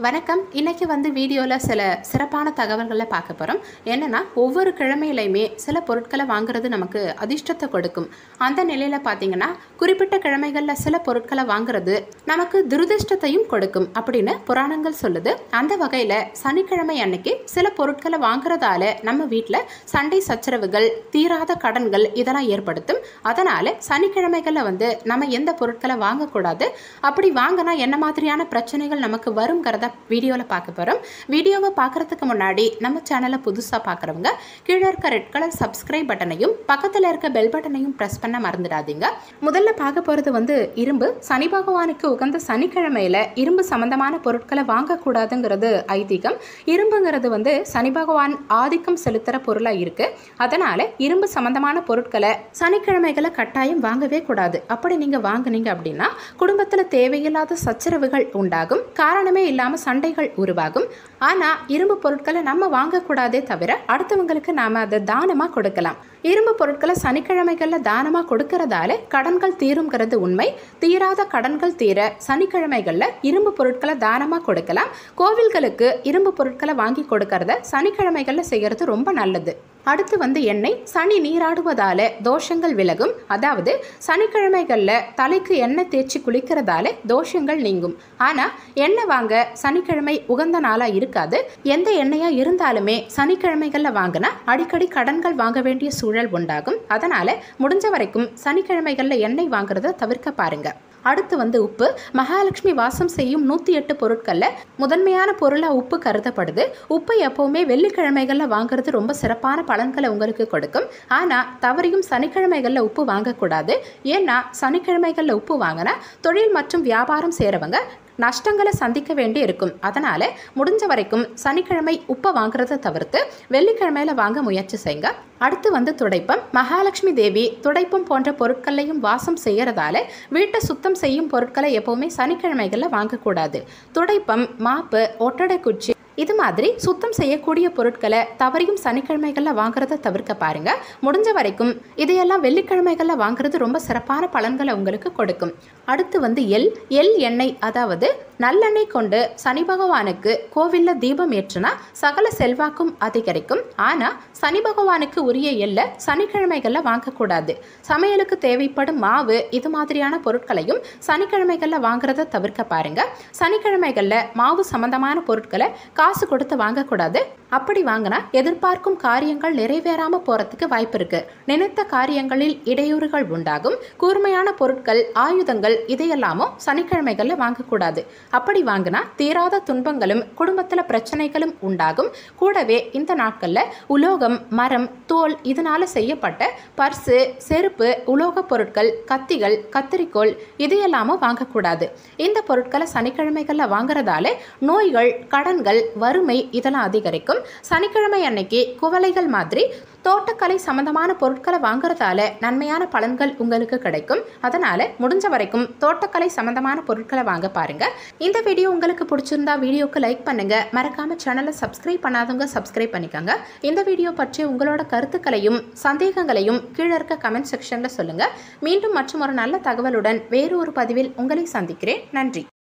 வணக்கம் இன்னைக்கு வந்து வீடியோவில் சில சிறப்பான தகவல்களை பார்க்க போகிறோம் என்னன்னா ஒவ்வொரு கிழமையிலையுமே சில பொருட்களை வாங்குறது நமக்கு அதிர்ஷ்டத்தை கொடுக்கும் அந்த நிலையில் பார்த்தீங்கன்னா குறிப்பிட்ட கிழமைகளில் சில பொருட்களை வாங்குறது நமக்கு துரதிர்ஷ்டத்தையும் கொடுக்கும் அப்படின்னு புராணங்கள் சொல்லுது அந்த வகையில் சனிக்கிழமை அன்னைக்கு சில பொருட்களை வாங்குறதால நம்ம வீட்டில் சண்டை சச்சரவுகள் தீராத கடன்கள் இதெல்லாம் ஏற்படுத்தும் அதனால் சனிக்கிழமைகளில் வந்து நம்ம எந்த பொருட்களை வாங்கக்கூடாது அப்படி வாங்கினா என்ன மாதிரியான பிரச்சனைகள் நமக்கு வருங்கிறத வீடியோவில் பார்க்க போகிறோம் வீடியோவை பார்க்குறதுக்கு முன்னாடி நம்ம சேனலை புதுசாக பார்க்குறவங்க கீழே இருக்க ரெட் கலர் சப்ஸ்கிரைப் பட்டனையும் பக்கத்தில் இருக்க பெல் பட்டனையும் ப்ரெஸ் பண்ண மறந்துடாதீங்க முதல்ல பார்க்க போகிறது வந்து இரும்பு சனி பகவானுக்கு உகந்த சனிக்கிழமையில் இரும்பு சம்பந்தமான பொருட்களை வாங்கக்கூடாதுங்கிறது ஐதீகம் இரும்புங்கிறது வந்து சனி பகவான் ஆதிக்கம் செலுத்துகிற பொருளாக இருக்குது அதனால் இரும்பு சம்பந்தமான பொருட்களை சனிக்கிழமைகளை கட்டாயம் வாங்கவே கூடாது அப்படி நீங்கள் வாங்குனீங்க அப்படின்னா குடும்பத்தில் தேவையில்லாத சச்சரவுகள் உண்டாகும் காரணமே இல்லாமல் சண்டைகள் உருவாகும் ஆனால் இரும்பு பொருட்களை நம்ம வாங்கக்கூடாதே தவிர அடுத்தவங்களுக்கு நாம் அதை தானமாக கொடுக்கலாம் இரும்பு பொருட்களை சனிக்கிழமைகளில் தானமாக கொடுக்கறதால கடன்கள் தீருங்கிறது உண்மை தீராத கடன்கள் தீர சனிக்கிழமைகளில் இரும்பு பொருட்களை தானமாக கொடுக்கலாம் கோவில்களுக்கு இரும்பு பொருட்களை வாங்கி கொடுக்கறத சனிக்கிழமைகளில் செய்கிறது ரொம்ப நல்லது அடுத்து வந்து எண்ணெய் சனி நீராடுவதால தோஷங்கள் விலகும் அதாவது சனிக்கிழமைகளில் தலைக்கு எண்ணெய் தேய்ச்சி குளிக்கிறதால தோஷங்கள் நீங்கும் ஆனால் எண்ணெய் வாங்க சனிக்கிழமை உகந்த நாளாக இருக்காது எந்த எண்ணெயாக இருந்தாலுமே சனிக்கிழமைகளில் வாங்கினா அடிக்கடி கடன்கள் வாங்க வேண்டிய சூழல் உண்டாகும் அதனால் முடிஞ்ச வரைக்கும் சனிக்கிழமைகளில் எண்ணெய் வாங்குறத தவிர்க்க பாருங்கள் அடுத்து வந்து உப்பு மகாலட்சுமி வாசம் செய்யும் நூற்றி எட்டு பொருட்களில் முதன்மையான பொருளாக உப்பு கருதப்படுது உப்பு எப்போவுமே வெள்ளிக்கிழமைகளில் வாங்குறது ரொம்ப சிறப்பான பலன்களை உங்களுக்கு கொடுக்கும் ஆனால் தவறியும் சனிக்கிழமைகளில் உப்பு வாங்கக்கூடாது ஏன்னா சனிக்கிழமைகளில் உப்பு வாங்கினா தொழில் மற்றும் வியாபாரம் செய்கிறவங்க நஷ்டங்களை சந்திக்க வேண்டி இருக்கும் அதனால் முடிஞ்ச வரைக்கும் சனிக்கிழமை உப்பை வாங்குறத தவிர்த்து வெள்ளிக்கிழமையில வாங்க முயற்சி செய்யுங்க அடுத்து வந்து துடைப்பம் மகாலட்சுமி தேவி துடைப்பம் போன்ற பொருட்களையும் வாசம் செய்யறதால வீட்டை சுத்தம் செய்யும் பொருட்களை எப்போவுமே சனிக்கிழமைகளில் வாங்கக்கூடாது துடைப்பம் மாப்பு ஒட்டடை குச்சி இது மாதிரி சுத்தம் செய்யக்கூடிய பொருட்களை தவறியும் சனிக்கிழமைகளில் வாங்குறத தவிர்க்க பாருங்க முடிஞ்ச வரைக்கும் இதையெல்லாம் வெள்ளிக்கிழமைகளில் வாங்குறது ரொம்ப சிறப்பான பலன்களை உங்களுக்கு கொடுக்கும் அடுத்து வந்து எள் எள் எண்ணெய் அதாவது நல்லெண்ணெய் கொண்டு சனி பகவானுக்கு கோவிலில் தீபம் ஏற்றினா சகல செல்வாக்கும் அதிகரிக்கும் ஆனால் சனி பகவானுக்கு உரிய எள்ளை சனிக்கிழமைகளில் வாங்கக்கூடாது சமையலுக்கு தேவைப்படும் மாவு இது மாதிரியான பொருட்களையும் சனிக்கிழமைகளில் வாங்குறத தவிர்க்க பாருங்க சனிக்கிழமைகளில் மாவு சம்பந்தமான பொருட்களை காசு கொடுத்து வாங்கக்கூடாது அப்படி வாங்கினா எதிர்பார்க்கும் காரியங்கள் நிறைவேறாமல் போகிறதுக்கு வாய்ப்பு இருக்கு நினைத்த காரியங்களில் இடையூறுகள் உண்டாகும் கூர்மையான பொருட்கள் ஆயுதங்கள் இதையெல்லாமும் சனிக்கிழமைகளில் வாங்கக்கூடாது அப்படி வாங்கினா தீராத துன்பங்களும் குடும்பத்தில் பிரச்சனைகளும் உண்டாகும் கூடவே இந்த நாட்களில் உலோகம் மரம் தோல் இதனால செய்யப்பட்ட பர்ஸு செருப்பு உலோகப் பொருட்கள் கத்திகள் கத்திரிக்கோல் இதையெல்லாமும் வாங்கக்கூடாது இந்த பொருட்களை சனிக்கிழமைகளில் வாங்குறதால நோய்கள் கடன்கள் வறுமை இதெல்லாம் அதிகரிக்கும் சனிக்கிழமை அன்னைக்கு குவளைகள் மாதிரி தோட்டக்கலை சம்பந்தமான பொருட்களை வாங்குறதால நன்மையான பலன்கள் உங்களுக்கு கிடைக்கும் அதனால முடிஞ்ச வரைக்கும் தோட்டக்கலை சம்பந்தமான பொருட்களை வாங்க பாருங்க இந்த வீடியோ உங்களுக்கு பிடிச்சிருந்தா வீடியோக்கு லைக் பண்ணுங்க மறக்காம சேனலை சப்ஸ்கிரைப் பண்ணாதவங்க சப்ஸ்கிரைப் பண்ணிக்கோங்க இந்த வீடியோ பற்றி உங்களோட கருத்துக்களையும் சந்தேகங்களையும் கீழே இருக்க கமெண்ட் செக்ஷன்ல சொல்லுங்க மீண்டும் மற்றும் ஒரு நல்ல தகவலுடன் வேறு ஒரு பதிவில் உங்களை சந்திக்கிறேன் நன்றி